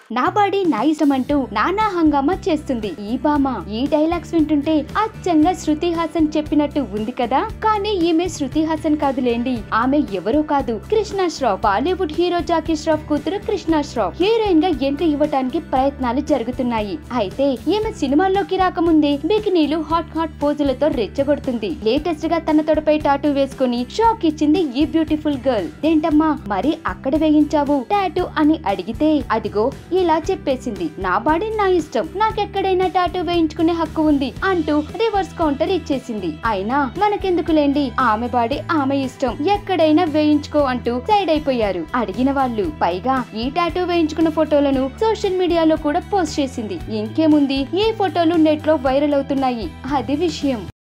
నా బాడీ నా ఇష్టం అంటూ నానా హంగామా చేస్తుంది ఈ బామ ఈ డైలాగ్స్ వింటుంటే అచ్చంగా శృతి హాసన్ చెప్పినట్టు ఉంది కదా కానీ ఈమె శృతి హాసన్ కాదులేండి ఆమె ఎవరో కాదు కృష్ణ ష్రాఫ్ బాలీవుడ్ హీరో జాకీ ష్రాఫ్ కూతురు కృష్ణ ష్రాఫ్ హీరోయిన్ గా ఎంట్రీ ఇవ్వడానికి ప్రయత్నాలు జరుగుతున్నాయి అయితే ఈమె సినిమాల్లోకి రాకముందే బికినీలు హాట్ హాట్ పోజులతో రెచ్చగొడుతుంది లేటెస్ట్ గా తన తొడపై టాటూ వేసుకుని షాక్ ఇచ్చింది ఈ బ్యూటిఫుల్ గర్ల్ ఏంటమ్మా మరి అక్కడ వేయించావు టాటూ అని అడిగితే అదిగో ఇలా చెప్పేసింది నా బాడీ నా ఇష్టం నాకెక్కడైనా టాటూ వేయించుకునే హక్కు ఉంది అంటూ రివర్స్ కౌంటర్ ఇచ్చేసింది అయినా మనకెందుకులేండి ఆమె బాడీ ఆమె ఇష్టం ఎక్కడైనా వేయించుకో అంటూ సైడ్ అయిపోయారు అడిగిన వాళ్ళు పైగా ఈ టాటూ వేయించుకున్న ఫోటోలను సోషల్ మీడియాలో కూడా పోస్ట్ చేసింది ఇంకేముంది ఈ ఫోటోలు నెట్ లో వైరల్ అవుతున్నాయి అది విషయం